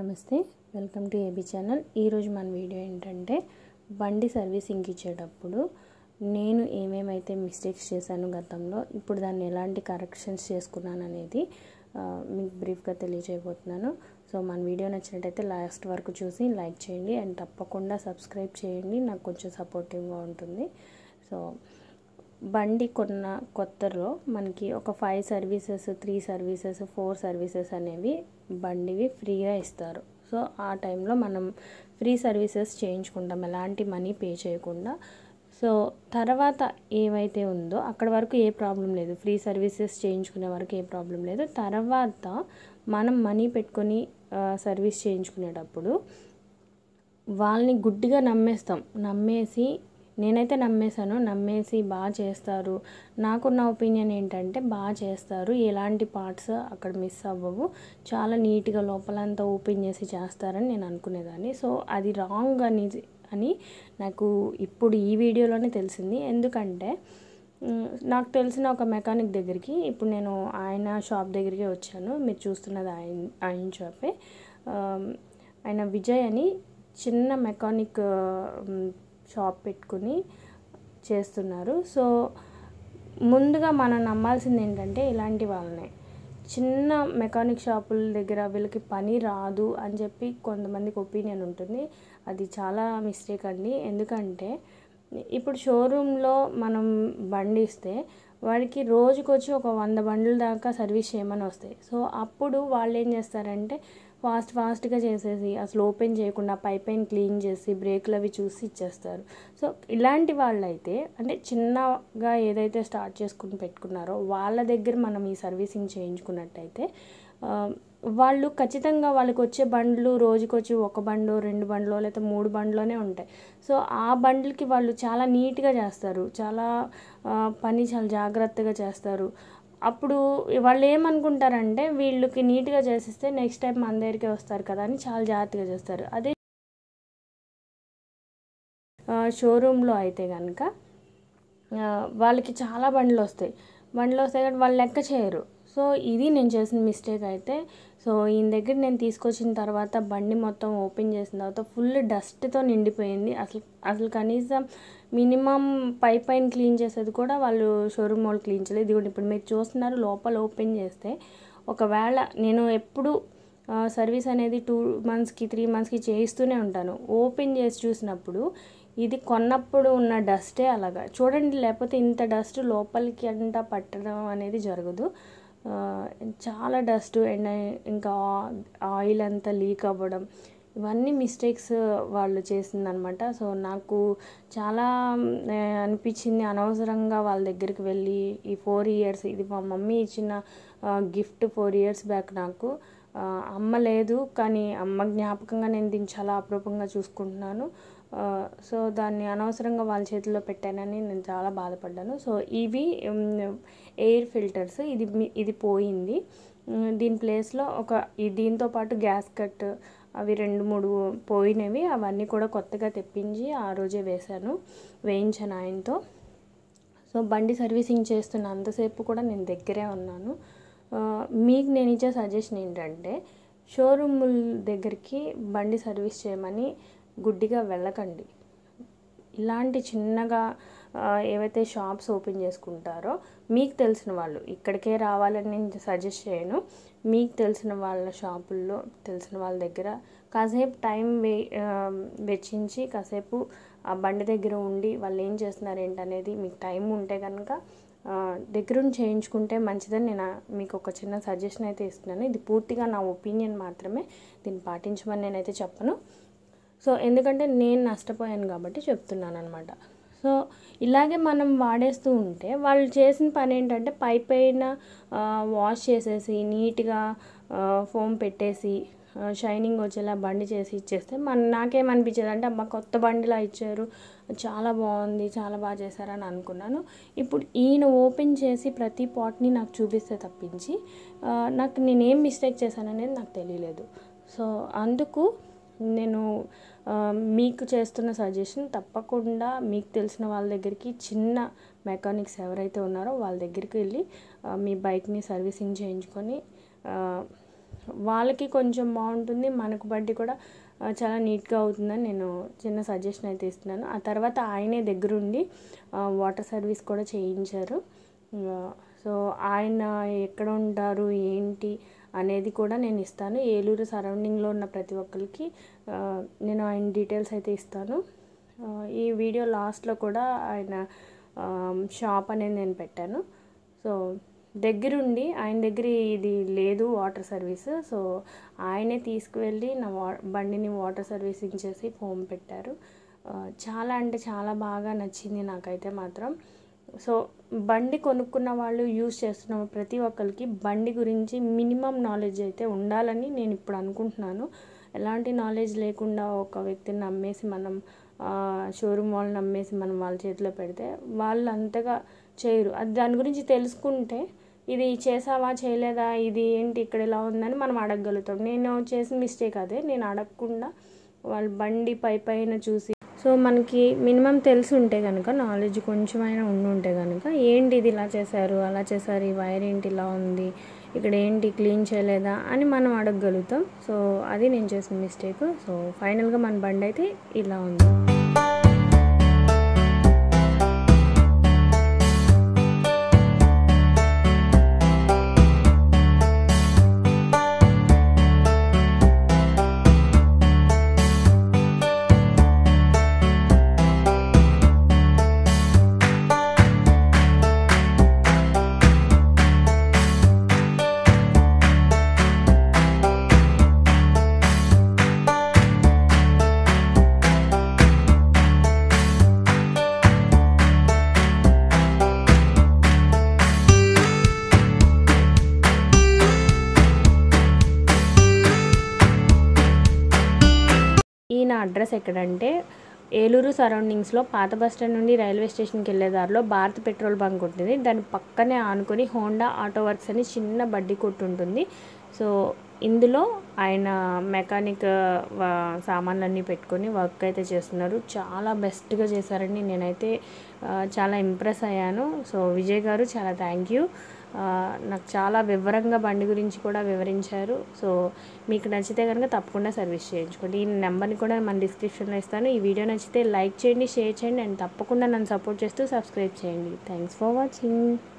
నమస్తే welcome to AB channel ఈరోజు మన వీడియో ఏంటంటే బండి సర్వీసింగ్ ఇచ్చేటప్పుడు నేను ఏమేమైతే మిస్టేక్స్ చేశాను గతంలో ఇప్పుడు దాన్ని ఎలాంటి కరెక్షన్స్ చేసుకున్నాను అనేది ఆ, మీకు బ్రీఫ్గా తెలియజేయబోతున్నాను సో మన వీడియో నచ్చినట్టయితే లాస్ట్ వరకు చూసి లైక్ చేయండి అండ్ తప్పకుండా సబ్స్క్రైబ్ చేయండి నాకు కొంచెం సపోర్టివ్గా ఉంటుంది సో బండి కొన్న కొత్తలో మనకి ఒక five services three services four services అనేవి బండివి ఫ్రీగా ఇస్తారు సో ఆ టైంలో మనం ఫ్రీ సర్వీసెస్ చేయించుకుంటాం ఎలాంటి మనీ పే చేయకుండా సో తర్వాత ఏవైతే ఉందో అక్కడ వరకు ఏ ప్రాబ్లం లేదు ఫ్రీ సర్వీసెస్ చేయించుకునే వరకు ఏ ప్రాబ్లం లేదు తర్వాత మనం మనీ పెట్టుకొని ఆ, సర్వీస్ చేయించుకునేటప్పుడు వాళ్ళని గుడ్డిగా నమ్మేస్తాం నమ్మేసి నేనైతే నమ్మేశాను నమ్మేసి బాగా చేస్తారు నాకున్న ఒపీనియన్ ఏంటంటే బాగా చేస్తారు ఎలాంటి పార్ట్స్ అక్కడ మిస్ అవ్వవు చాలా నీట్గా లోపలంతా ఓపెన్ చేసి చేస్తారని నేను అనుకునేదాన్ని సో అది రాంగ్ అని అని నాకు ఇప్పుడు ఈ వీడియోలోనే తెలిసింది ఎందుకంటే మ్, నాకు తెలిసిన ఒక మెకానిక్ దగ్గరికి ఇప్పుడు నేను ఆయన షాప్ దగ్గరికి వచ్చాను మీరు చూస్తున్నది ఆయన ఆయన షాపే ఆమ్, ఆయన విజయ్ అని చిన్న మెకానిక్ మ్, షాప్ పెట్టుకుని చేస్తున్నారు సో ముందుగా మనం నమ్మాల్సింది ఏంటంటే ఇలాంటి వాళ్ళనే చిన్న మెకానిక్ షాపుల దగ్గర వీళ్ళకి పని రాదు అని చెప్పి కొంతమందికి ఒపీనియన్ ఉంటుంది అది చాలా మిస్టేక్ అండి ఎందుకంటే ఇప్పుడు షోరూంలో మనం బండి ఇస్తే వాడికి రోజుకొచ్చి ఒక వంద బండ్ల దాకా సర్వీస్ చేయమని వస్తాయి సో అప్పుడు వాళ్ళు ఏం చేస్తారంటే ఫాస్ట్ ఫాస్ట్గా చేసేసి అసలు ఓపెన్ చేయకుండా పై పైన క్లీన్ చేసి బ్రేక్లు అవి చూసి ఇచ్చేస్తారు సో ఇలాంటి వాళ్ళైతే అంటే చిన్నగా ఏదైతే స్టార్ట్ చేసుకుని పెట్టుకున్నారో వాళ్ళ దగ్గర మనం ఈ సర్వీసింగ్ చేయించుకున్నట్టయితే ఆ, వాళ్ళు ఖచ్చితంగా వాళ్ళకి వచ్చే బండ్లు రోజుకొచ్చి ఒక బండు రెండు బండ్లో లేకపోతే మూడు బండ్లోనే ఉంటాయి సో ఆ బండ్లకి వాళ్ళు చాలా నీట్గా చేస్తారు చాలా ఆ, పని చాలా జాగ్రత్తగా చేస్తారు అప్పుడు వాళ్ళు ఏమనుకుంటారంటే వీళ్ళకి నీట్గా చేసిస్తే నెక్స్ట్ టైం మన దగ్గరికి వస్తారు కదా అని చాలా జాగ్రత్తగా చేస్తారు అదే షోరూంలో అయితే కనుక ఆ, వాళ్ళకి చాలా బండ్లు వస్తాయి బండ్లు వస్తాయి కానీ వాళ్ళు లెక్క చేయరు సో ఇది నేను చేసిన మిస్టేక్ అయితే సో ఈయన దగ్గర నేను తీసుకొచ్చిన తర్వాత బండి మొత్తం ఓపెన్ చేసిన తర్వాత ఫుల్ డస్ట్తో నిండిపోయింది అసలు అసలు కనీసం మినిమం పై పైన క్లీన్ చేసేది కూడా వాళ్ళు షోరూమ్ వాళ్ళు క్లీన్ చేయలేదు ఇదిగోండి ఇప్పుడు మీరు చూస్తున్నారు లోపల ఓపెన్ చేస్తే ఒకవేళ నేను ఎప్పుడు ఆ, సర్వీస్ అనేది టూ మంత్స్కి త్రీ మంత్స్కి చేయిస్తూనే ఉంటాను ఓపెన్ చేసి చూసినప్పుడు ఇది కొన్నప్పుడు ఉన్న డస్టే అలాగా చూడండి లేకపోతే ఇంత డస్ట్ లోపలికి అంతా పట్టడం అనేది జరగదు ఆ, చాలా డస్ట్ అండ్ ఇంకా ఆయిల్ అంతా లీక్ అవ్వడం ఇవన్నీ మిస్టేక్స్ వాళ్ళు చేసిందనమాట సో నాకు చాలా ఆ, అనిపించింది అనవసరంగా వాళ్ళ దగ్గరికి వెళ్ళి ఈ ఫోర్ ఇయర్స్ ఇది మా మమ్మీ ఇచ్చిన గిఫ్ట్ ఫోర్ ఇయర్స్ బ్యాక్ నాకు ఆ, అమ్మ లేదు కానీ అమ్మ జ్ఞాపకంగా నేను దీన్ని చాలా అపరూపంగా చూసుకుంటున్నాను ఆ, సో దాన్ని అనవసరంగా వాళ్ళ చేతిలో పెట్టానని నేను చాలా బాధపడ్డాను సో ఇవి ఎయిర్ ఫిల్టర్స్ ఇది మీ- ఇది పోయింది ఉమ్, దీని ప్లేస్లో ఒక ఈ- దీంతో పాటు గ్యాస్ కట్ అవి రెండు మూడు పోయినవి అవన్నీ కూడా కొత్తగా తెప్పించి ఆ రోజే వేశాను వేయించాను ఆయనతో సో బండి సర్వీసింగ్ చేస్తున్న అంతసేపు కూడా నేను దగ్గరే ఉన్నాను ఆ, మీకు నేను ఇచ్చే సజెషన్ ఏంటంటే షోరూముల దగ్గరికి బండి సర్వీస్ చేయమని గుడ్డిగా వెళ్ళకండి ఇలాంటి చిన్నగా ఆ, ఏవైతే షాప్స్ ఓపెన్ చేసుకుంటారో మీకు తెలిసిన వాళ్ళు ఇక్కడికే రావాలని నేను సజెస్ట్ చేయను మీకు తెలిసిన వాళ్ళ షాపుల్లో తెలిసిన వాళ్ళ దగ్గర కాసేపు టైం వే ఆ, వెచ్చించి కాసేపు ఆ బండి దగ్గర ఉండి వాళ్ళు ఏం చేస్తున్నారు ఏంటనేది మీకు టైం ఉంటే కనుక ఆ, దగ్గరుండి చేయించుకుంటే మంచిదని నేను ఆ- మీకు ఒక చిన్న సజెషన్ అయితే ఇస్తున్నాను ఇది పూర్తిగా నా ఒపీనియన్ మాత్రమే దీన్ని పాటించమని నేనైతే చెప్పను సో ఎందుకంటే నేను నష్టపోయాను కాబట్టి చెప్తున్నాను అనమాట సో ఇలాగే మనం వాడేస్తూ ఉంటే వాళ్ళు చేసిన పని ఏంటంటే పై పైన ఆ, వాష్ చేసేసి నీట్గా ఆ, ఫోమ్ పెట్టేసి ఆ, షైనింగ్ వచ్చేలా బండి చేసి ఇచ్చేస్తే మన నాకేమనిపించేది అంటే అమ్మ కొత్త బండిలా ఇచ్చారు చాలా బాగుంది చాలా బాగా చేశారని అనుకున్నాను ఇప్పుడు ఈయన ఓపెన్ చేసి ప్రతి పాట్ని నాకు చూపిస్తే తప్పించి ఆ, నాకు నేనేం మిస్టేక్ చేశాననేది నాకు తెలియలేదు సో అందుకు నేను ఆ, మీకు చేస్తున్న సజెషన్ తప్పకుండా మీకు తెలిసిన వాళ్ళ దగ్గరికి చిన్న మెకానిక్స్ ఎవరైతే ఉన్నారో వాళ్ళ దగ్గరికి వెళ్ళి ఆ, మీ బైక్ని సర్వీసింగ్ చేయించుకొని ఆ, వాళ్ళకి కొంచెం బాగుంటుంది మనకు బండి కూడా ఆ, చాలా నీట్గా అవుతుందని నేను చిన్న సజెషన్ అయితే ఇస్తున్నాను ఆ తర్వాత ఆయనే దగ్గరుండి ఆ, వాటర్ సర్వీస్ కూడా చేయించారు ఆ, సో ఆయన ఎక్కడ ఉంటారు ఏంటి అనేది కూడా నేను ఇస్తాను ఏలూరు సరౌండింగ్లో ఉన్న ప్రతి ఒక్కరికి ఆ, నేను ఆయన డీటెయిల్స్ అయితే ఇస్తాను ఆ, ఈ వీడియో లాస్ట్లో కూడా ఆయన ఆ, షాప్ అనేది నేను పెట్టాను సో దగ్గరుండి ఆయన దగ్గర ఇది లేదు వాటర్ సర్వీస్ సో ఆయనే తీసుకువెళ్ళి నా వా బండిని వాటర్ సర్వీసింగ్ చేసి ఫోమ్ పెట్టారు ఆ, చాలా అంటే చాలా బాగా నచ్చింది నాకైతే మాత్రం సో బండి కొనుక్కున్న వాళ్ళు యూజ్ చేస్తున్న ప్రతి ఒక్కరికి బండి గురించి మినిమం నాలెడ్జ్ అయితే ఉండాలని నేను ఇప్పుడు అనుకుంటున్నాను ఎలాంటి నాలెడ్జ్ లేకుండా ఒక వ్యక్తిని నమ్మేసి మనం షోరూమ్ వాళ్ళని నమ్మేసి మనం వాళ్ళ చేతిలో పెడితే వాళ్ళు అంతగా చేయరు అది దాని గురించి తెలుసుకుంటే ఇది చేసావా చేయలేదా ఇది ఏంటి ఇక్కడ ఇలా ఉందని మనం అడగగలుగుతాం నేను చేసిన మిస్టేక్ అదే నేను అడగకుండా వాళ్ళ బండి పై పైన చూసి సో మనకి మినిమం తెలిసి ఉంటే కనుక నాలెడ్జ్ కొంచెమైనా ఉండి ఉంటే కనుక ఏంటి ఇది ఇలా చేశారు అలా చేశారు ఈ వైర్ ఏంటి ఇలా ఉంది ఇక్కడ ఏంటి క్లీన్ చేయలేదా అని మనం అడగగలుగుతాం సో అది నేను చేసిన మిస్టేక్ సో ఫైనల్గా మన బండి అయితే ఇలా ఉంది ఈయన అడ్రస్ ఎక్కడంటే ఏలూరు సరౌండింగ్స్లో పాత బస్ స్టాండ్ నుండి రైల్వే స్టేషన్కి వెళ్ళే దారిలో భారత్ పెట్రోల్ బంక్ ఉంటుంది దాని పక్కనే ఆనుకొని హోండా ఆటో వర్క్స్ అని చిన్న బడ్డీ కొట్టు ఉంటుంది సో ఇందులో ఆయన మెకానిక్ వా- సామాన్లన్నీ పెట్టుకొని వర్క్ అయితే చేస్తున్నారు చాలా బెస్ట్గా చేశారండి నేనైతే ఆ, చాలా ఇంప్రెస్ అయ్యాను సో విజయ్ గారు చాలా థ్యాంక్ యూ ఆ, నాకు చాలా వివరంగా బండి గురించి కూడా వివరించారు సో మీకు నచ్చితే కనుక తప్పకుండా సర్వీస్ చేయించుకోండి ఈ నెంబర్ని కూడా మన డిస్క్రిప్షన్లో ఇస్తాను ఈ వీడియో నచ్చితే లైక్ చేయండి షేర్ చేయండి అండ్ తప్పకుండా నన్ను సపోర్ట్ చేస్తూ సబ్స్క్రైబ్ చేయండి థ్యాంక్స్ ఫర్ వాచింగ్